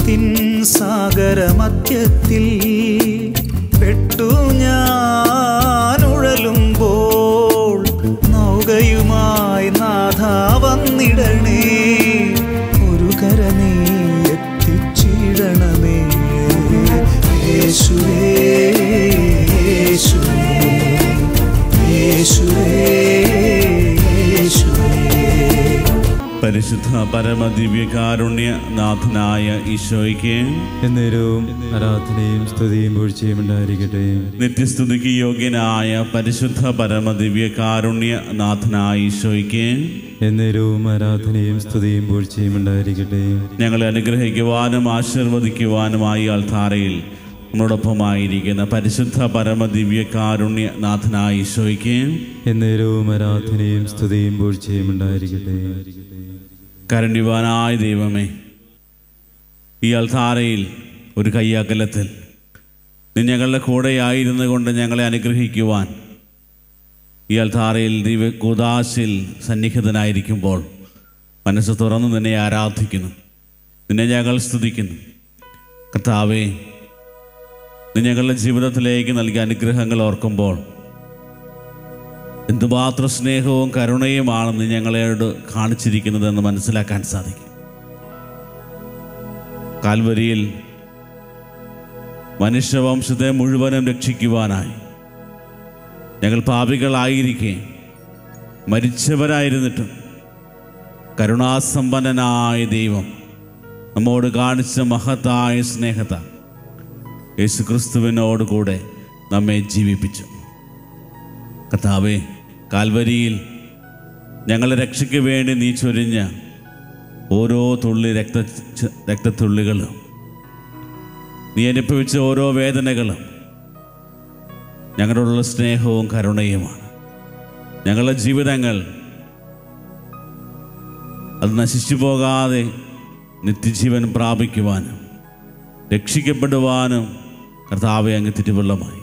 പാപത്തിൻ സാഗരമധ്യത്തിൽ പെട്ടു ഞാൻ ഉഴലുമ്പോൾ നൗകയുമായി നാഥ വന്നിടണേ ഒരു കര നീ എത്തിച്ചിടണമേ യേശുവേ യേശുവേ യേശുവേ യേശുവേ പരിശുദ്ധ പരമദിവ്യകാരുണ്യ നാഥനായ ഈശോയ്ക്ക് എന്നേരവും ആരാധനയും സ്തുതിയും വീഴ്ചയും ഉണ്ടായിരിക്കട്ടെ നിത്യസ്തുതിക്ക് യോഗ്യനായ പരിശുദ്ധ പരമദിവ്യകാരുണ്യ നാഥനായ ഈശോയ്ക്ക് എന്നേരവും ആരാധനയും സ്തുതിയും വീഴ്ചയും ഉണ്ടായിരിക്കട്ടെ ഞങ്ങളെ അനുഗ്രഹിക്കുവാനും ആശീർവദിക്കുവാനുമായി അൾത്താരയിൽ നമ്മളോടൊപ്പമായിരിക്കുന്ന പരിശുദ്ധ പരമദിവ്യകാരുണ്യ നാഥനായ ഈശോയ്ക്ക് എന്നേരവും ആരാധനയും സ്തുതിയും വീഴ്ചയും ഉണ്ടായിരിക്കട്ടെ കരണ്യവാനായ ദൈവമേ ഈ അൾത്താരയിൽ ഒരു കയ്യാക്കലത്തിൽ നീ ഞങ്ങളുടെ കൂടെയായിരുന്നു കൊണ്ട് ഞങ്ങളെ അനുഗ്രഹിക്കുവാൻ ഈ അൾത്താരയിൽ ദൈവ കൂതാശിൽ സന്നിഹിതനായിരിക്കുമ്പോൾ മനസ്സ് തുറന്നു നിന്നെ ആരാധിക്കുന്നു നിന്നെ ഞങ്ങൾ സ്തുതിക്കുന്നു കർത്താവേ നീ ഞങ്ങളുടെ ജീവിതത്തിലേക്ക് നൽകിയ അനുഗ്രഹങ്ങൾ ഓർക്കുമ്പോൾ എന്തുമാത്രം സ്നേഹവും കരുണയുമാണ് നീ ഞങ്ങളോട് കാണിച്ചിരിക്കുന്നതെന്ന് മനസ്സിലാക്കാൻ സാധിക്കും കാൽവരിയിൽ മനുഷ്യവംശത്തെ മുഴുവനും രക്ഷിക്കുവാനായി ഞങ്ങൾ പാപികളായിരിക്കെ മരിച്ചവരായിരുന്നിട്ടും കരുണാസമ്പന്നനായ ദൈവം നമ്മോട് കാണിച്ച മഹത്തായ സ്നേഹത യേശുക്രിസ്തുവിനോട് കൂടെ നമ്മെ ജീവിപ്പിച്ചു കർത്താവേ കാൽവരിയിൽ ഞങ്ങളെ രക്ഷയ്ക്ക് വേണ്ടി നീ ചൊരിഞ്ഞ ഓരോ തുള്ളി രക്ത രക്തത്തുള്ളികളും നീ അനുഭവിച്ച ഓരോ വേദനകളും ഞങ്ങളോടുള്ള സ്നേഹവും കരുണയുമാണ് ഞങ്ങളുടെ ജീവിതങ്ങൾ അത് നശിച്ചു പോകാതെ നിത്യജീവൻ പ്രാപിക്കുവാനും രക്ഷിക്കപ്പെടുവാനും കർത്താവെ അങ്ങ് തിരുവള്ളമായി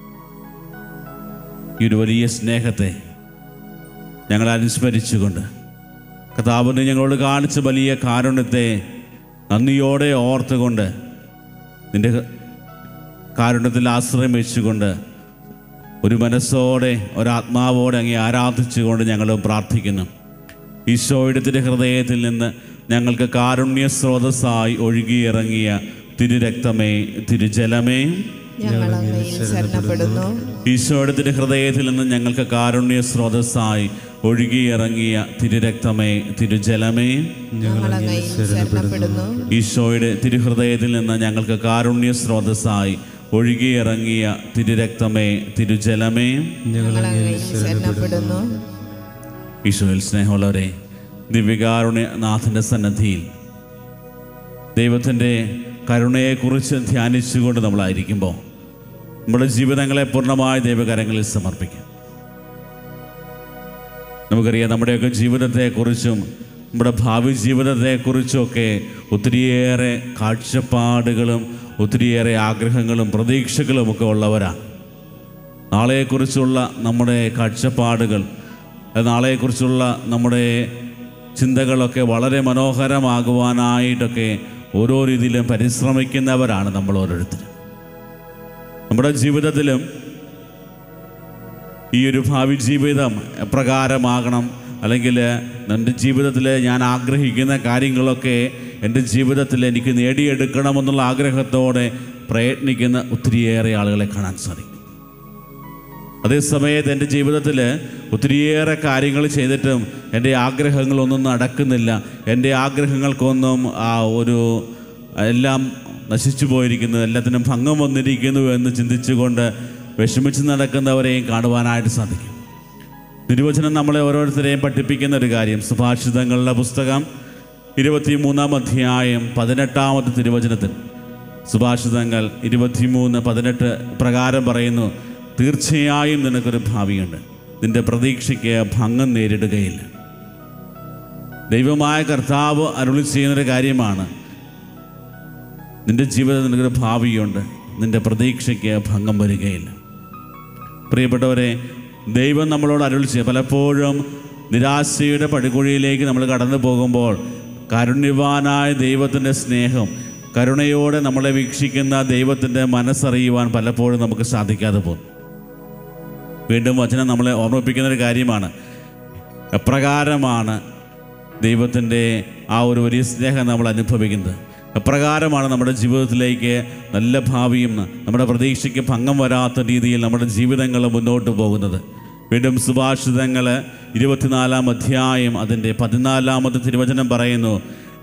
ഈ ഒരു വലിയ സ്നേഹത്തെ ഞങ്ങൾ അനുസ്മരിച്ചുകൊണ്ട് കർത്താവിന് ഞങ്ങളോട് കാണിച്ച വലിയ കാരുണ്യത്തെ നന്ദിയോടെ ഓർത്തുകൊണ്ട് നിന്റെ കാരുണ്യത്തിൽ ആശ്രയം വെച്ചുകൊണ്ട് ഒരു മനസ്സോടെ ഒരാത്മാവോടെ അങ്ങേ ആരാധിച്ചുകൊണ്ട് ഞങ്ങൾ പ്രാർത്ഥിക്കുന്നു ഈശോയുടെ തിരു ഹൃദയത്തിൽ നിന്ന് ഞങ്ങൾക്ക് കാരുണ്യ സ്രോതസ്സായി ഒഴുകിയിറങ്ങിയ തിരുരക്തമേ തിരുജലമേ ഞങ്ങൾ അങ്ങയിൽ ശരണപ്പെടുന്നു ഈശോയുടെ തിരു ഹൃദയത്തിൽ നിന്ന് ഞങ്ങൾക്ക് കാരുണ്യ സ്രോതസ്സായി ഒഴുകിയിറങ്ങിയ തിരുരക്തമേ തിരുജലമേ ഞങ്ങൾ അങ്ങയിൽ ശരണപ്പെടുന്നു ഈശോയുടെ തിരുഹൃദയത്തിൽ നിന്ന് ഞങ്ങൾക്ക് കാരുണ്യ സ്രോതസ്സായി ഒഴുകിയിറങ്ങിയ തിരുരക്തമേ തിരുജലമേ ഞങ്ങൾ അങ്ങയിൽ ശരണപ്പെടുന്നു ഈശോയിൽ സ്നേഹമുള്ളവരെ ദിവ്യകാരുണ്യ നാഥൻ്റെ സന്നദ്ധിയിൽ ദൈവത്തിൻ്റെ കരുണയെക്കുറിച്ച് ധ്യാനിച്ചുകൊണ്ട് നമ്മളായിരിക്കുമ്പോൾ നമ്മുടെ ജീവിതങ്ങളെ പൂർണ്ണമായ ദൈവകരങ്ങളിൽ സമർപ്പിക്കാം നമുക്കറിയാം നമ്മുടെയൊക്കെ ജീവിതത്തെക്കുറിച്ചും നമ്മുടെ ഭാവി ജീവിതത്തെക്കുറിച്ചുമൊക്കെ ഒത്തിരിയേറെ കാഴ്ചപ്പാടുകളും ഒത്തിരിയേറെ ആഗ്രഹങ്ങളും പ്രതീക്ഷകളും ഒക്കെ ഉള്ളവരാണ് നാളെക്കുറിച്ചുള്ള നമ്മുടെ കാഴ്ചപ്പാടുകൾ അത് നാളെക്കുറിച്ചുള്ള നമ്മുടെ ചിന്തകളൊക്കെ വളരെ മനോഹരമാകുവാനായിട്ടൊക്കെ ഓരോ രീതിയിലും പരിശ്രമിക്കുന്നവരാണ് നമ്മൾ ഓരോരുത്തരും നമ്മുടെ ജീവിതത്തിലും ഈ ഒരു ഭാവി ജീവിതം എപ്രകാരമാകണം അല്ലെങ്കിൽ എൻ്റെ ജീവിതത്തിൽ ഞാൻ ആഗ്രഹിക്കുന്ന കാര്യങ്ങളൊക്കെ എൻ്റെ ജീവിതത്തിൽ എനിക്ക് നേടിയെടുക്കണമെന്നുള്ള ആഗ്രഹത്തോടെ പ്രയത്നിക്കുന്ന ഒത്തിരിയേറെ ആളുകളെ കാണാൻ സാധിക്കും അതേസമയത്ത് എൻ്റെ ജീവിതത്തിൽ ഒത്തിരിയേറെ കാര്യങ്ങൾ ചെയ്തിട്ടും എൻ്റെ ആഗ്രഹങ്ങളൊന്നും നടക്കുന്നില്ല എൻ്റെ ആഗ്രഹങ്ങൾക്കൊന്നും ആ ഒരു എല്ലാം നശിച്ചു പോയിരിക്കുന്നു എല്ലാത്തിനും ഭംഗം വന്നിരിക്കുന്നു എന്ന് ചിന്തിച്ചുകൊണ്ട് വിഷമിച്ച് നടക്കുന്നവരെയും കാണുവാനായിട്ട് സാധിക്കും തിരുവചനം നമ്മളെ ഓരോരുത്തരെയും പഠിപ്പിക്കുന്ന ഒരു കാര്യം സുഭാഷിതങ്ങളുടെ പുസ്തകം ഇരുപത്തിമൂന്നാം അധ്യായം പതിനെട്ടാമത്തെ തിരുവചനത്തിൽ സുഭാഷിതങ്ങൾ ഇരുപത്തിമൂന്ന് പതിനെട്ട് പ്രകാരം പറയുന്നു തീർച്ചയായും നിനക്കൊരു ഭാവിയുണ്ട് നിന്റെ പ്രതീക്ഷയ്ക്ക് ഭംഗം നേരിടുകയില്ല ദൈവമായ കർത്താവ് അരുളി ചെയ്യുന്നൊരു കാര്യമാണ് നിന്റെ ജീവിതത്തിൽ നിനക്കൊരു ഭാവിയുണ്ട് നിന്റെ പ്രതീക്ഷയ്ക്ക് ഭംഗം വരികയില്ല പ്രിയപ്പെട്ടവരെ ദൈവം നമ്മളോട് അരുളി ചെയ്യുക പലപ്പോഴും നിരാശയുടെ പടികുഴിയിലേക്ക് നമ്മൾ കടന്നു പോകുമ്പോൾ കാരുണ്യവാനായ ദൈവത്തിൻ്റെ സ്നേഹം കരുണയോടെ നമ്മളെ വീക്ഷിക്കുന്ന ദൈവത്തിൻ്റെ മനസ്സറിയുവാൻ പലപ്പോഴും നമുക്ക് സാധിക്കാതെ പോകും വീണ്ടും വചനം നമ്മളെ ഓർമ്മിപ്പിക്കുന്ന ഒരു കാര്യമാണ് എപ്രകാരമാണ് ദൈവത്തിൻ്റെ ആ ഒരു വലിയ സ്നേഹം നമ്മൾ അനുഭവിക്കുന്നത് എപ്രകാരമാണ് നമ്മുടെ ജീവിതത്തിലേക്ക് നല്ല ഭാവിയും നമ്മുടെ പ്രതീക്ഷയ്ക്ക് ഭംഗം വരാത്ത രീതിയിൽ നമ്മുടെ ജീവിതങ്ങൾ മുന്നോട്ട് പോകുന്നത് വീണ്ടും സുഭാഷിതങ്ങൾ ഇരുപത്തിനാലാം അധ്യായം അതിൻ്റെ പതിനാലാമത്തെ തിരുവചനം പറയുന്നു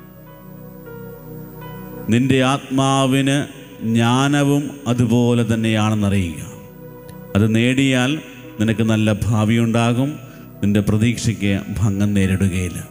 നിന്റെ ആത്മാവിന് ജ്ഞാനവും അതുപോലെ തന്നെയാണെന്നറിയുക അത് നേടിയാൽ നിനക്ക് നല്ല ഭാവിയുണ്ടാകും നിന്റെ പ്രതീക്ഷയ്ക്ക് ഭംഗം നേരിടുകയില്ല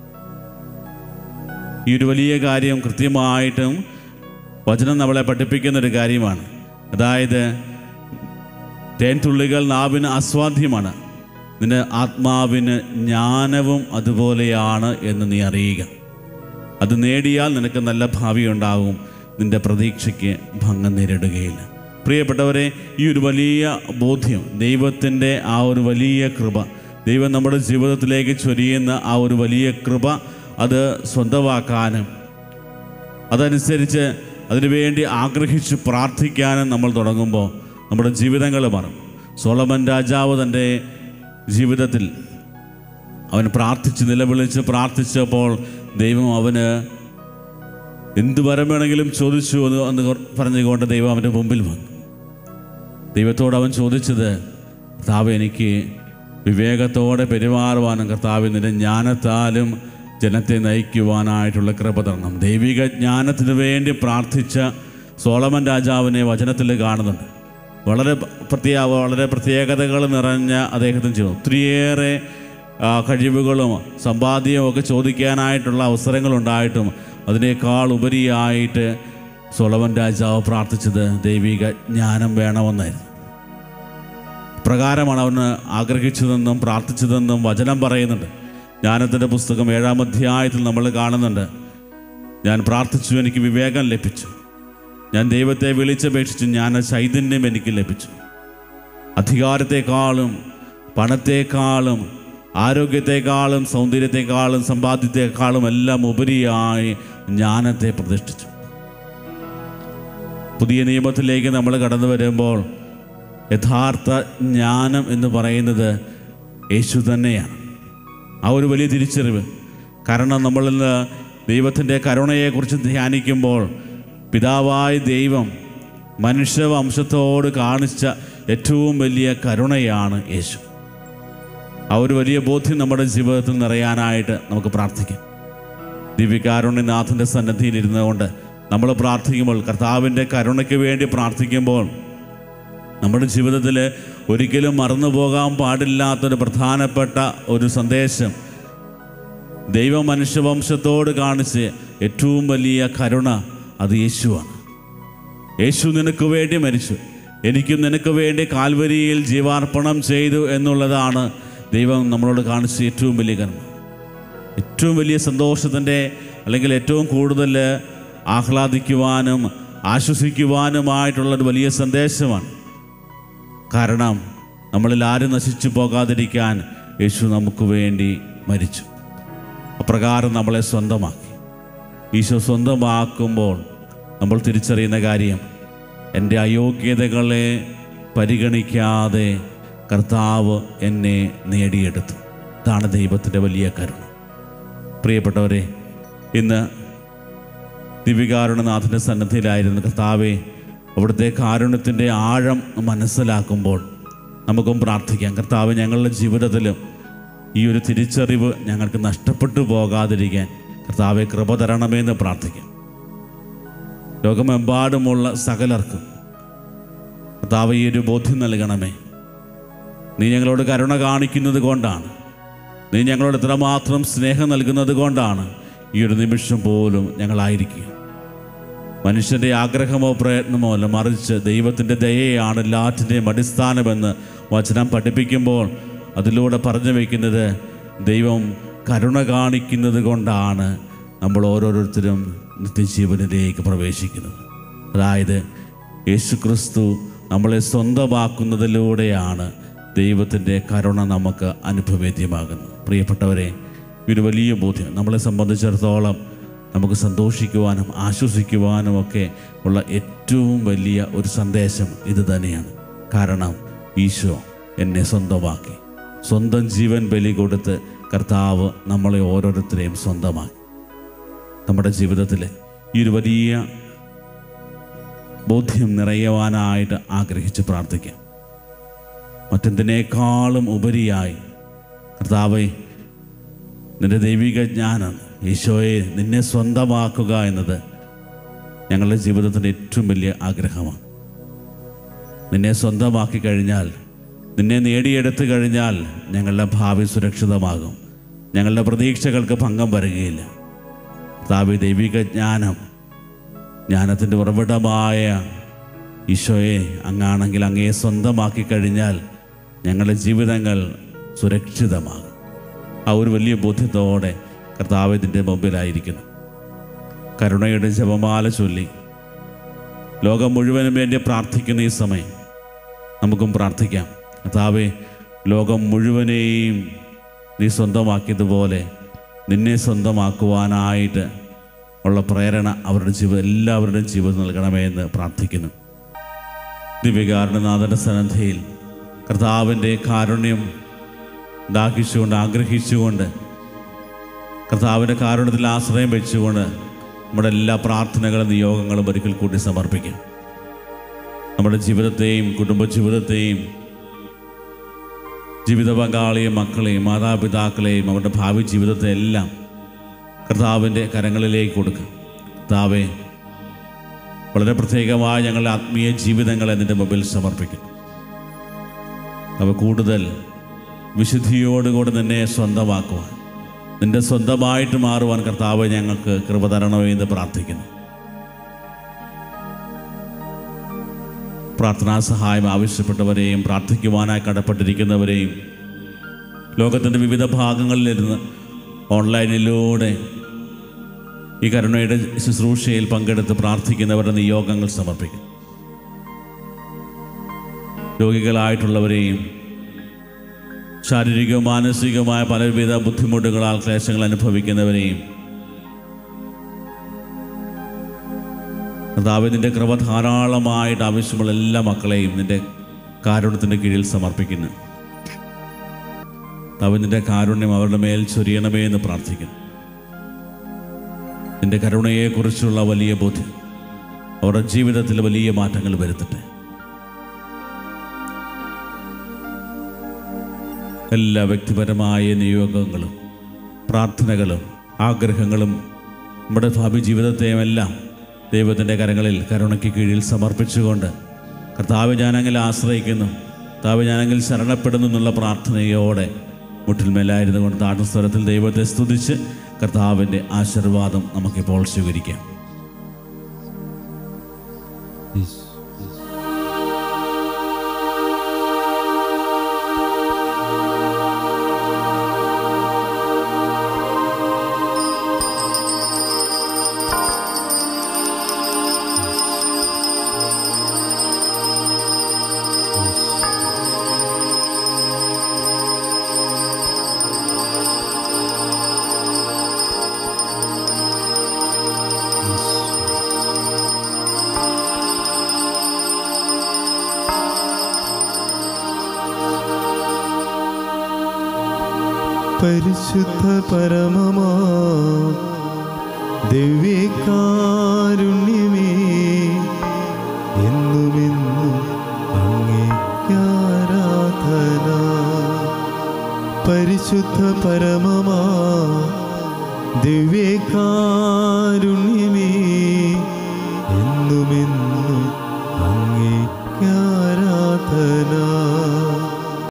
ഈ ഒരു വലിയ കാര്യം കൃത്യമായിട്ടും വചനം നമ്മളെ പഠിപ്പിക്കുന്ന ഒരു കാര്യമാണ് അതായത് തേൻ തുള്ളികൾ നാവിന് അസ്വാധ്യമാണ് നിന്റെ ആത്മാവിന് ജ്ഞാനവും അതുപോലെയാണ് എന്ന് നീ അറിയുക അത് നേടിയാൽ നിനക്ക് നല്ല ഭാവി ഉണ്ടാകും നിന്റെ പ്രതീക്ഷയ്ക്ക് ഭംഗം നേരിടുകയില്ല പ്രിയപ്പെട്ടവരെ ഈ ഒരു വലിയ ബോധ്യം ദൈവത്തിൻ്റെ ആ ഒരു വലിയ കൃപ ദൈവം നമ്മുടെ ജീവിതത്തിലേക്ക് ചൊരിയുന്ന ആ ഒരു വലിയ കൃപ അത് സ്വന്തമാക്കാനും അതനുസരിച്ച് അതിനുവേണ്ടി ആഗ്രഹിച്ച് പ്രാർത്ഥിക്കാനും നമ്മൾ തുടങ്ങുമ്പോൾ നമ്മുടെ ജീവിതങ്ങൾ മാറും സോളമൻ രാജാവ് തൻ്റെ ജീവിതത്തിൽ അവൻ പ്രാർത്ഥിച്ച് നിലവിളിച്ച് പ്രാർത്ഥിച്ചപ്പോൾ ദൈവം അവന് എന്ത് വരം വേണമെങ്കിലും ചോദിച്ചു എന്ന് എന്ന് പറഞ്ഞുകൊണ്ട് ദൈവം അവൻ്റെ മുമ്പിൽ വന്നു ദൈവത്തോട് അവൻ ചോദിച്ചത് കർത്താവ് എനിക്ക് വിവേകത്തോടെ പെരുമാറുവാനും കർത്താവ് നിന്റെ ജ്ഞാനത്താലും ജനത്തെ നയിക്കുവാനായിട്ടുള്ള കൃപ തരണം ദൈവിക ജ്ഞാനത്തിന് വേണ്ടി പ്രാർത്ഥിച്ച സോളമൻ രാജാവിനെ വചനത്തിൽ കാണുന്നുണ്ട് വളരെ പ്രത്യേക വളരെ പ്രത്യേകതകൾ നിറഞ്ഞ അദ്ദേഹത്തിന് ചെയ്തു ഒത്തിരിയേറെ ആ, കഴിവുകളും സമ്പാദ്യവും ഒക്കെ ചോദിക്കാനായിട്ടുള്ള അവസരങ്ങളുണ്ടായിട്ടും അതിനേക്കാൾ ഉപരിയായിട്ട് സോളമൻ രാജാവ് പ്രാർത്ഥിച്ചത് ദൈവിക ജ്ഞാനം വേണമെന്നായിരുന്നു പ്രകാരമാണ് അവന് ആഗ്രഹിച്ചതെന്നും പ്രാർത്ഥിച്ചതെന്നും വചനം പറയുന്നുണ്ട് ജ്ഞാനത്തിൻ്റെ പുസ്തകം ഏഴാം അധ്യായത്തിൽ നമ്മൾ കാണുന്നുണ്ട് ഞാൻ പ്രാർത്ഥിച്ചു എനിക്ക് വിവേകം ലഭിച്ചു ഞാൻ ദൈവത്തെ വിളിച്ചപേക്ഷിച്ചു ജ്ഞാന ചൈതന്യം എനിക്ക് ലഭിച്ചു അധികാരത്തെക്കാളും പണത്തെക്കാളും ആരോഗ്യത്തെക്കാളും സൗന്ദര്യത്തെക്കാളും സമ്പാദ്യത്തെക്കാളും എല്ലാം ഉപരിയായി ജ്ഞാനത്തെ പ്രതിഷ്ഠിച്ചു പുതിയ നിയമത്തിലേക്ക് നമ്മൾ കടന്നു വരുമ്പോൾ യഥാർത്ഥ ജ്ഞാനം എന്ന് പറയുന്നത് യേശു തന്നെയാണ് ആ ഒരു വലിയ തിരിച്ചറിവ് കാരണം നമ്മളിൽ ദൈവത്തിൻ്റെ കരുണയെക്കുറിച്ച് ധ്യാനിക്കുമ്പോൾ പിതാവായ ദൈവം മനുഷ്യവംശത്തോട് കാണിച്ച ഏറ്റവും വലിയ കരുണയാണ് യേശു ആ ഒരു വലിയ ബോധ്യം നമ്മുടെ ജീവിതത്തിൽ നിറയാനായിട്ട് നമുക്ക് പ്രാർത്ഥിക്കാം ദിവ്യകാരുണ്യനാഥൻ്റെ സന്നദ്ധിയിൽ ഇരുന്നുകൊണ്ട് നമ്മൾ പ്രാർത്ഥിക്കുമ്പോൾ കർത്താവിൻ്റെ കരുണയ്ക്ക് വേണ്ടി പ്രാർത്ഥിക്കുമ്പോൾ നമ്മുടെ ജീവിതത്തിൽ ഒരിക്കലും മറന്നു പോകാൻ പാടില്ലാത്തൊരു പ്രധാനപ്പെട്ട ഒരു സന്ദേശം ദൈവ മനുഷ്യവംശത്തോട് കാണിച്ച് ഏറ്റവും വലിയ കരുണ അത് യേശുവാണ് യേശു നിനക്ക് വേണ്ടി മരിച്ചു എനിക്കും നിനക്ക് വേണ്ടി കാൽവരിയിൽ ജീവാർപ്പണം ചെയ്തു എന്നുള്ളതാണ് ദൈവം നമ്മളോട് കാണിച്ച ഏറ്റവും വലിയ കർമ്മ ഏറ്റവും വലിയ സന്തോഷത്തിൻ്റെ അല്ലെങ്കിൽ ഏറ്റവും കൂടുതൽ ആഹ്ലാദിക്കുവാനും ആശ്വസിക്കുവാനുമായിട്ടുള്ള ഒരു വലിയ സന്ദേശമാണ് കാരണം നമ്മളിൽ ആരും നശിച്ചു പോകാതിരിക്കാൻ യേശു നമുക്ക് വേണ്ടി മരിച്ചു അപ്രകാരം നമ്മളെ സ്വന്തമാക്കി ഈശോ സ്വന്തമാക്കുമ്പോൾ നമ്മൾ തിരിച്ചറിയുന്ന കാര്യം എൻ്റെ അയോഗ്യതകളെ പരിഗണിക്കാതെ കർത്താവ് എന്നെ നേടിയെടുത്തു ഇതാണ് ദൈവത്തിൻ്റെ വലിയ കരുണ പ്രിയപ്പെട്ടവരെ ഇന്ന് ദിവികാരുണനാഥൻ്റെ സന്നദ്ധിയിലായിരുന്നു കർത്താവെ അവിടുത്തെ കാരുണ്യത്തിൻ്റെ ആഴം മനസ്സിലാക്കുമ്പോൾ നമുക്കും പ്രാർത്ഥിക്കാം കർത്താവ് ഞങ്ങളുടെ ജീവിതത്തിലും ഈ ഒരു തിരിച്ചറിവ് ഞങ്ങൾക്ക് നഷ്ടപ്പെട്ടു പോകാതിരിക്കാൻ കർത്താവെ കൃപ തരണമെന്ന് പ്രാർത്ഥിക്കാം ലോകമെമ്പാടുമുള്ള സകലർക്കും കർത്താവ് ഈ ഒരു ബോധ്യം നൽകണമേ നീ ഞങ്ങളോട് കരുണ കാണിക്കുന്നത് കൊണ്ടാണ് നീ ഞങ്ങളോട് എത്രമാത്രം സ്നേഹം നൽകുന്നത് കൊണ്ടാണ് ഈ ഒരു നിമിഷം പോലും ഞങ്ങളായിരിക്കുക മനുഷ്യൻ്റെ ആഗ്രഹമോ പ്രയത്നമോ അല്ല മറിച്ച് ദൈവത്തിൻ്റെ ദയയാണ് എല്ലാറ്റിൻ്റെയും അടിസ്ഥാനമെന്ന് വചനം പഠിപ്പിക്കുമ്പോൾ അതിലൂടെ പറഞ്ഞു വയ്ക്കുന്നത് ദൈവം കരുണ കാണിക്കുന്നത് കൊണ്ടാണ് നമ്മൾ ഓരോരുത്തരും നിത്യജീവനിലേക്ക് പ്രവേശിക്കുന്നത് അതായത് യേശുക്രിസ്തു നമ്മളെ സ്വന്തമാക്കുന്നതിലൂടെയാണ് ദൈവത്തിൻ്റെ കരുണ നമുക്ക് അനുഭവേദ്യമാകുന്നത് പ്രിയപ്പെട്ടവരെ ഈ ഒരു വലിയ ബോധ്യം നമ്മളെ സംബന്ധിച്ചിടത്തോളം നമുക്ക് സന്തോഷിക്കുവാനും ആശ്വസിക്കുവാനും ഒക്കെ ഉള്ള ഏറ്റവും വലിയ ഒരു സന്ദേശം ഇത് തന്നെയാണ് കാരണം ഈശോ എന്നെ സ്വന്തമാക്കി സ്വന്തം ജീവൻ ബലി കൊടുത്ത് കർത്താവ് നമ്മളെ ഓരോരുത്തരെയും സ്വന്തമാക്കി നമ്മുടെ ജീവിതത്തിൽ ഈ ഒരു വലിയ ബോധ്യം നിറയുവാനായിട്ട് ആഗ്രഹിച്ച് പ്രാർത്ഥിക്കാം മറ്റെന്തിനേക്കാളും ഉപരിയായി കർത്താവെ നിന്റെ ദൈവിക ജ്ഞാനം ഈശോയെ നിന്നെ സ്വന്തമാക്കുക എന്നത് ഞങ്ങളുടെ ജീവിതത്തിൻ്റെ ഏറ്റവും വലിയ ആഗ്രഹമാണ് നിന്നെ സ്വന്തമാക്കി കഴിഞ്ഞാൽ നിന്നെ നേടിയെടുത്തു കഴിഞ്ഞാൽ ഞങ്ങളുടെ ഭാവി സുരക്ഷിതമാകും ഞങ്ങളുടെ പ്രതീക്ഷകൾക്ക് ഭംഗം വരികയില്ല കർത്താവ് ദൈവിക ജ്ഞാനം ജ്ഞാനത്തിൻ്റെ ഉറവിടമായ ഈശോയെ അങ്ങാണെങ്കിൽ അങ്ങയെ സ്വന്തമാക്കി കഴിഞ്ഞാൽ ഞങ്ങളുടെ ജീവിതങ്ങൾ സുരക്ഷിതമാകും ആ ഒരു വലിയ ബോധ്യത്തോടെ കർത്താവ് ഇതിൻ്റെ മുമ്പിലായിരിക്കുന്നു കരുണയുടെ ജപമാല ചൊല്ലി ലോകം മുഴുവനും വേണ്ടി പ്രാർത്ഥിക്കുന്ന ഈ സമയം നമുക്കും പ്രാർത്ഥിക്കാം കർത്താവെ ലോകം മുഴുവനെയും നീ സ്വന്തമാക്കിയതുപോലെ നിന്നെ സ്വന്തമാക്കുവാനായിട്ട് ഉള്ള പ്രേരണ അവരുടെ ജീവിതം എല്ലാവരുടെയും ജീവിതം നൽകണമേ എന്ന് പ്രാർത്ഥിക്കുന്നു ദിവ്യകാരണനാഥൻ്റെ സന്നദ്ധയിൽ കർത്താവിൻ്റെ കാരുണ്യം ദാഹിച്ചുകൊണ്ട് ആഗ്രഹിച്ചുകൊണ്ട് കർത്താവിൻ്റെ കാരുണ്യത്തിൽ ആശ്രയം വെച്ചുകൊണ്ട് നമ്മുടെ എല്ലാ പ്രാർത്ഥനകളും നിയോഗങ്ങളും ഒരിക്കൽ കൂടി സമർപ്പിക്കാം നമ്മുടെ ജീവിതത്തെയും കുടുംബജീവിതത്തെയും ജീവിത പങ്കാളിയും മക്കളെയും മാതാപിതാക്കളെയും അവരുടെ ഭാവി ജീവിതത്തെ എല്ലാം കർത്താവിൻ്റെ കരങ്ങളിലേക്ക് കൊടുക്കുക കർത്താവെ വളരെ പ്രത്യേകമായ ഞങ്ങളുടെ ആത്മീയ ജീവിതങ്ങളെ നിൻ്റെ മുമ്പിൽ സമർപ്പിക്കുന്നു അവ കൂടുതൽ വിശുദ്ധിയോടുകൂടി നിന്നെ സ്വന്തമാക്കുവാൻ നിന്റെ സ്വന്തമായിട്ട് മാറുവാൻ കർത്താവ് ഞങ്ങൾക്ക് കൃപ തരണമേ എന്ന് പ്രാർത്ഥിക്കുന്നു പ്രാർത്ഥനാ സഹായം ആവശ്യപ്പെട്ടവരെയും പ്രാർത്ഥിക്കുവാനായി കടപ്പെട്ടിരിക്കുന്നവരെയും ലോകത്തിൻ്റെ വിവിധ ഭാഗങ്ങളിലിരുന്ന് ഓൺലൈനിലൂടെ ഈ കരുണയുടെ ശുശ്രൂഷയിൽ പങ്കെടുത്ത് പ്രാർത്ഥിക്കുന്നവരുടെ നിയോഗങ്ങൾ സമർപ്പിക്കുന്നു രോഗികളായിട്ടുള്ളവരെയും ശാരീരികവും മാനസികവുമായ പലവിധ ബുദ്ധിമുട്ടുകളാൽ ക്ലേശങ്ങൾ അനുഭവിക്കുന്നവരെയും കർത്താവ് നിന്റെ കൃപ ധാരാളമായിട്ട് ആവശ്യമുള്ള എല്ലാ മക്കളെയും നിന്റെ കാരുണ്യത്തിൻ്റെ കീഴിൽ സമർപ്പിക്കുന്നു കർത്താവ് നിന്റെ കാരുണ്യം അവരുടെ മേൽ ചൊരിയണമേ എന്ന് പ്രാർത്ഥിക്കുന്നു നിന്റെ കരുണയെക്കുറിച്ചുള്ള വലിയ ബോധ്യം അവരുടെ ജീവിതത്തിൽ വലിയ മാറ്റങ്ങൾ വരുത്തട്ടെ എല്ലാ വ്യക്തിപരമായ നിയോഗങ്ങളും പ്രാർത്ഥനകളും ആഗ്രഹങ്ങളും നമ്മുടെ ഭാവി ജീവിതത്തെയും എല്ലാം ദൈവത്തിൻ്റെ കരങ്ങളിൽ കരുണയ്ക്ക് കീഴിൽ സമർപ്പിച്ചുകൊണ്ട് കർത്താവ് ഞാനങ്ങിൽ ആശ്രയിക്കുന്നു കർത്താവ് ഞാനങ്ങിൽ ശരണപ്പെടുന്നു എന്നുള്ള പ്രാർത്ഥനയോടെ മുട്ടിൽമേലായിരുന്നു കൊണ്ട് താട്ടസ്വരത്തിൽ ദൈവത്തെ സ്തുതിച്ച് കർത്താവിൻ്റെ ആശീർവാദം നമുക്കിപ്പോൾ സ്വീകരിക്കാം ഈശോ പരിശുദ്ധ പരമമാ ദിവ്യകാരുണ്യമേ എന്നുമെന്നും അങ്ങേക്കാരാധന പരിശുദ്ധ പരമമാ ദിവ്യകാരുണ്യമേ എന്നുമെന്നും